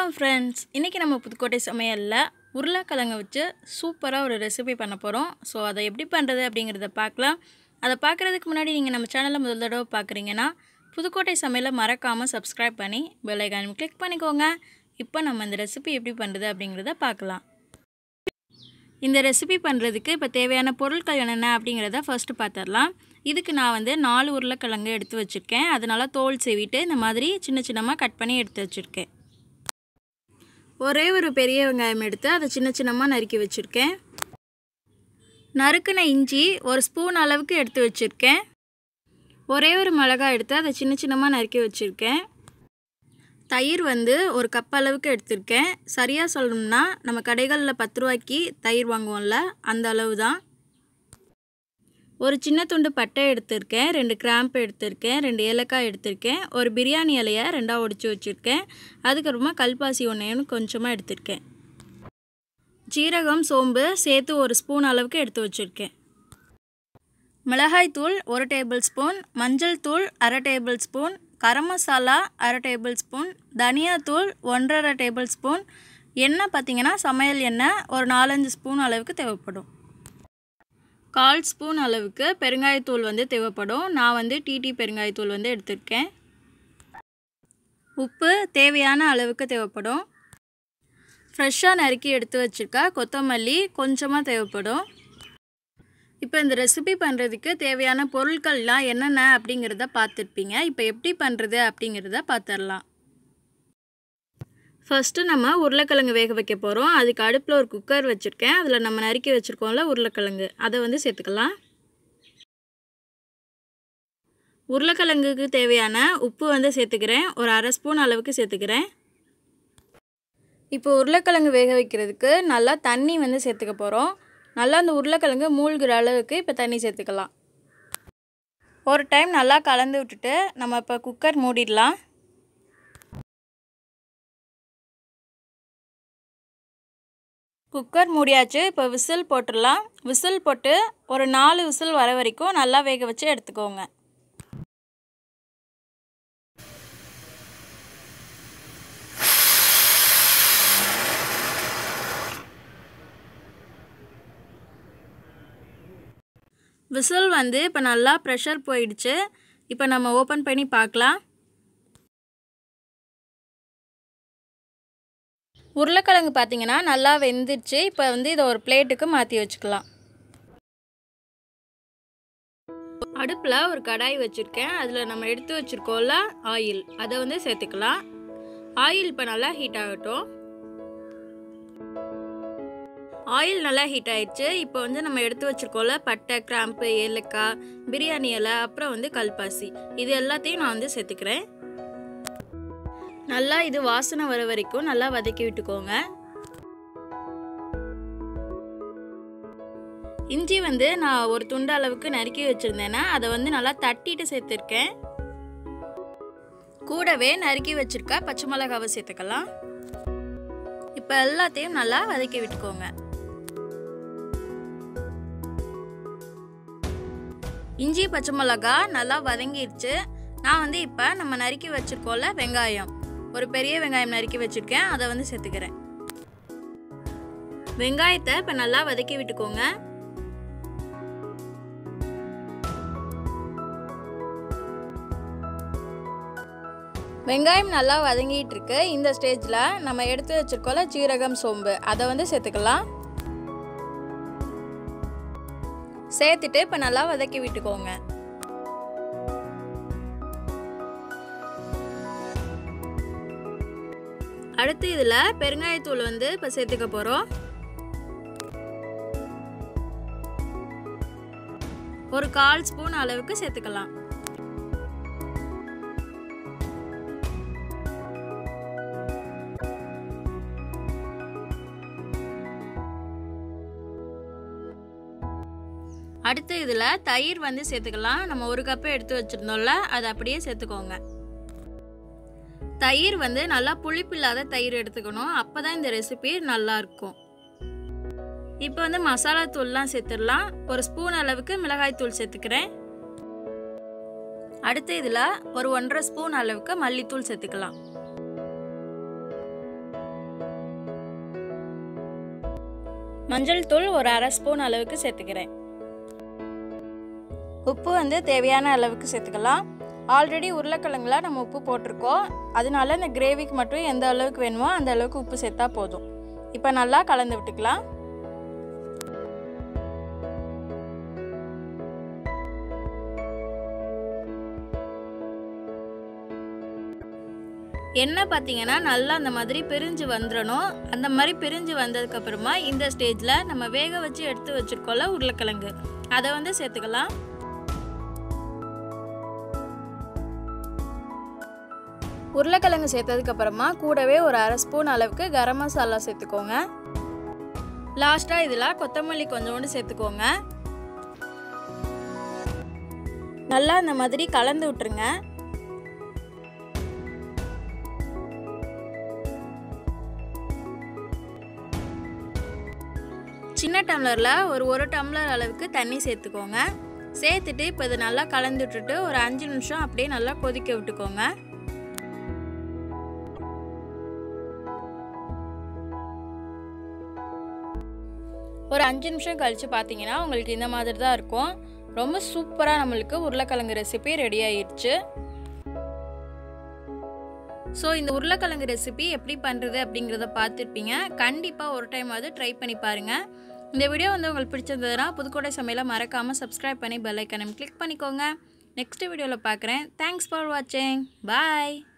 வணக்கம் ஃப்ரெண்ட்ஸ் இன்றைக்கி நம்ம புதுக்கோட்டை சமையலில் உருளைக்கிழங்கு வச்சு சூப்பராக ஒரு ரெசிபி பண்ண போகிறோம் ஸோ அதை எப்படி பண்ணுறது அப்படிங்கிறத பார்க்கலாம் அதை பார்க்குறதுக்கு முன்னாடி நீங்கள் நம்ம சேனலை முதல் தடவை பார்க்குறீங்கன்னா புதுக்கோட்டை சமையலை மறக்காமல் சப்ஸ்கிரைப் பண்ணி பெல் ஐக்கான் கிளிக் பண்ணிக்கோங்க இப்போ நம்ம இந்த ரெசிபி எப்படி பண்ணுறது அப்படிங்கிறத பார்க்கலாம் இந்த ரெசிபி பண்ணுறதுக்கு இப்போ தேவையான பொருட்கள் என்னென்ன அப்படிங்கிறத ஃபஸ்ட்டு பார்த்துடலாம் இதுக்கு நான் வந்து நாலு உருளைக்கிழங்கு எடுத்து வச்சுருக்கேன் அதனால் தோல் சீவிட்டு இந்த மாதிரி சின்ன சின்னமாக கட் பண்ணி எடுத்து வச்சுருக்கேன் ஒரே ஒரு பெரிய வெங்காயம் எடுத்து அதை சின்ன சின்னமாக நறுக்கி வச்சுருக்கேன் நறுக்குன இஞ்சி ஒரு ஸ்பூன் அளவுக்கு எடுத்து வச்சுருக்கேன் ஒரே ஒரு மிளகாய் எடுத்து அதை சின்ன சின்னமாக நறுக்கி வச்சுருக்கேன் தயிர் வந்து ஒரு கப் அளவுக்கு எடுத்திருக்கேன் சரியாக சொல்லணும்னா நம்ம கடைகளில் பத்து ரூபாய்க்கு தயிர் வாங்குவோம்ல அந்த அளவு தான் ஒரு சின்ன துண்டு பட்டை எடுத்திருக்கேன் ரெண்டு கிராம்பு எடுத்திருக்கேன் ரெண்டு ஏலக்காய் எடுத்திருக்கேன் ஒரு பிரியாணி இலையை ரெண்டாக ஒடிச்சு வச்சுருக்கேன் அதுக்கப்புறமா கல்பாசி ஒன்றையும் கொஞ்சமாக எடுத்திருக்கேன் ஜீரகம் சோம்பு சேர்த்து ஒரு ஸ்பூன் அளவுக்கு எடுத்து வச்சுருக்கேன் மிளகாய்த்தூள் ஒரு டேபிள் ஸ்பூன் மஞ்சள் தூள் அரை டேபிள் ஸ்பூன் கரம் மசாலா அரை டேபிள் ஸ்பூன் தனியாத்தூள் ஒன்றரை டேபிள் ஸ்பூன் எண்ணெய் பார்த்திங்கன்னா சமையல் எண்ணெய் ஒரு நாலஞ்சு ஸ்பூன் அளவுக்கு தேவைப்படும் கால் ஸ்பூன் அளவுக்கு பெருங்காயத்தூள் வந்து தேவைப்படும் நான் வந்து டிடி பெருங்காயத்தூள் வந்து எடுத்திருக்கேன் உப்பு தேவையான அளவுக்கு தேவைப்படும் ஃப்ரெஷ்ஷாக நறுக்கி எடுத்து வச்சுருக்கா கொத்தமல்லி கொஞ்சமாக தேவைப்படும் இப்போ இந்த ரெசிபி பண்ணுறதுக்கு தேவையான பொருட்கள்லாம் என்னென்ன அப்படிங்கிறத பார்த்துருப்பீங்க இப்போ எப்படி பண்ணுறது அப்படிங்கிறத பார்த்துடலாம் ஃபஸ்ட்டு நம்ம உருளைக்கிழங்கு வேக வைக்க போகிறோம் அதுக்கு அடுப்பில் ஒரு குக்கர் வச்சுருக்கேன் அதில் நம்ம நறுக்கி வச்சுருக்கோம்ல உருளைக்கிழங்கு அதை வந்து சேர்த்துக்கலாம் உருளைக்கிழங்குக்கு தேவையான உப்பு வந்து சேர்த்துக்கிறேன் ஒரு அரை ஸ்பூன் அளவுக்கு சேர்த்துக்கிறேன் இப்போ உருளைக்கிழங்கு வேக வைக்கிறதுக்கு நல்லா தண்ணி வந்து சேர்த்துக்க போகிறோம் நல்லா அந்த உருளைக்கிழங்கு மூழ்கிற அளவுக்கு இப்போ தண்ணி சேர்த்துக்கலாம் ஒரு டைம் நல்லா கலந்து விட்டுட்டு நம்ம இப்போ குக்கர் மூடிடலாம் குக்கர் மூடியாச்சு இப்போ விசில் போட்டுடலாம் விசில் போட்டு ஒரு நாலு விசில் வர வரைக்கும் நல்லா வேக வச்சு எடுத்துக்கோங்க விசில் வந்து இப்போ நல்லா ப்ரெஷர் போயிடுச்சு இப்போ நம்ம ஓப்பன் பண்ணி பார்க்கலாம் உருளைக்கிழங்கு பார்த்தீங்கன்னா நல்லா வெந்துடுச்சு இப்போ வந்து இதை ஒரு பிளேட்டுக்கு மாற்றி வச்சுக்கலாம் அடுப்பில் ஒரு கடாய் வச்சுருக்கேன் அதில் நம்ம எடுத்து வச்சுருக்கோம்ல ஆயில் அதை வந்து சேர்த்துக்கலாம் ஆயில் இப்போ நல்லா ஹீட் ஆகட்டும் ஆயில் நல்லா ஹீட் ஆயிடுச்சு இப்போ வந்து நம்ம எடுத்து வச்சுருக்கோம்ல பட்டை கிராம்பு ஏலக்காய் பிரியாணி இலை அப்புறம் வந்து கல்பாசி இது எல்லாத்தையும் நான் வந்து சேர்த்துக்கிறேன் நல்லா இது வாசனை வர வரைக்கும் நல்லா வதக்கி விட்டுக்கோங்க இஞ்சி வந்து நான் ஒரு துண்டு அளவுக்கு நறுக்கி வச்சுருந்தேன்னா அதை வந்து நல்லா தட்டிட்டு சேர்த்துருக்கேன் கூடவே நறுக்கி வச்சுருக்க பச்சை மிளகாவை சேர்த்துக்கலாம் இப்போ எல்லாத்தையும் நல்லா வதக்கி விட்டுக்கோங்க இஞ்சி பச்சை மிளகா நல்லா வதங்கிடுச்சு நான் வந்து இப்போ நம்ம நறுக்கி வச்சுருக்கோம்ல வெங்காயம் ஒரு பெரிய வெங்காயம் நறுக்கி வச்சுருக்கேன் அதை வந்து சேர்த்துக்கிறேன் வெங்காயத்தை இப்போ நல்லா வதக்கி விட்டுக்கோங்க வெங்காயம் நல்லா வதங்கிட்டு இருக்கு இந்த ஸ்டேஜில் நம்ம எடுத்து வச்சுருக்கோம்ல ஜீரகம் சோம்பு அதை வந்து சேர்த்துக்கலாம் சேர்த்துட்டு இப்போ நல்லா வதக்கி விட்டுக்கோங்க அடுத்து இதில் பெருங்காயத்தூள் வந்து இப்போ சேர்த்துக்க போகிறோம் ஒரு கால் ஸ்பூன் அளவுக்கு சேர்த்துக்கலாம் அடுத்து இதில் தயிர் வந்து சேர்த்துக்கலாம் நம்ம ஒரு கப்பு எடுத்து வச்சுருந்தோம்ல அதை அப்படியே சேர்த்துக்கோங்க தயிர் வந்து நல்லா புளிப்பு இல்லாத தயிர் எடுத்துக்கணும் அப்போ தான் இந்த ரெசிபி நல்லாயிருக்கும் இப்போ வந்து மசாலா தூள்லாம் சேர்த்துடலாம் ஒரு ஸ்பூன் அளவுக்கு மிளகாய் தூள் சேர்த்துக்கிறேன் அடுத்து இதில் ஒரு ஒன்றரை ஸ்பூன் அளவுக்கு மல்லித்தூள் சேர்த்துக்கலாம் மஞ்சள் தூள் ஒரு அரை ஸ்பூன் அளவுக்கு சேர்த்துக்கிறேன் உப்பு வந்து தேவையான அளவுக்கு சேர்த்துக்கலாம் ஆல்ரெடி உருளைக்கிழங்குல நம்ம உப்பு போட்டிருக்கோம் அதனால இந்த கிரேவிக்கு மட்டும் எந்த அளவுக்கு வேணுமோ அந்த அளவுக்கு உப்பு சேர்த்தா போதும் இப்போ நல்லா கலந்து விட்டுக்கலாம் எண்ணெய் பார்த்தீங்கன்னா நல்லா அந்த மாதிரி பிரிஞ்சு வந்துடணும் அந்த மாதிரி பிரிஞ்சு வந்ததுக்கப்புறமா இந்த ஸ்டேஜில் நம்ம வேக வச்சு எடுத்து வச்சுருக்கோம்ல உருளைக்கிழங்கு அதை வந்து சேர்த்துக்கலாம் உருளைக்கிழங்கு சேர்த்ததுக்கப்புறமா கூடவே ஒரு அரை ஸ்பூன் அளவுக்கு கரம் மசாலா சேர்த்துக்கோங்க லாஸ்ட்டாக இதில் கொத்தமல்லி கொஞ்சோண்டு சேர்த்துக்கோங்க நல்லா இந்த மாதிரி கலந்து விட்டுருங்க சின்ன டம்ளரில் ஒரு ஒரு டம்ளர் அளவுக்கு தண்ணி சேர்த்துக்கோங்க சேர்த்துட்டு இப்போ இதை நல்லா கலந்து விட்டுட்டு ஒரு அஞ்சு நிமிஷம் அப்படியே நல்லா கொதிக்க விட்டுக்கோங்க ஒரு அஞ்சு நிமிஷம் கழித்து பார்த்தீங்கன்னா உங்களுக்கு இந்த மாதிரி தான் இருக்கும் ரொம்ப சூப்பராக நம்மளுக்கு உருளைக்கிழங்கு ரெசிபி ரெடி ஆயிடுச்சு ஸோ இந்த உருளைக்கிழங்கு ரெசிபி எப்படி பண்ணுறது அப்படிங்கிறத பார்த்துருப்பீங்க கண்டிப்பாக ஒரு டைம் அது ட்ரை பண்ணி பாருங்கள் இந்த வீடியோ வந்து உங்களுக்கு பிடிச்சிருந்ததுன்னா புதுக்கோட்டை சமையலை மறக்காமல் சப்ஸ்கிரைப் பண்ணி பெல் ஐக்கனை கிளிக் பண்ணிக்கோங்க நெக்ஸ்ட் வீடியோவில் பார்க்குறேன் தேங்க்ஸ் ஃபார் வாட்சிங் பாய்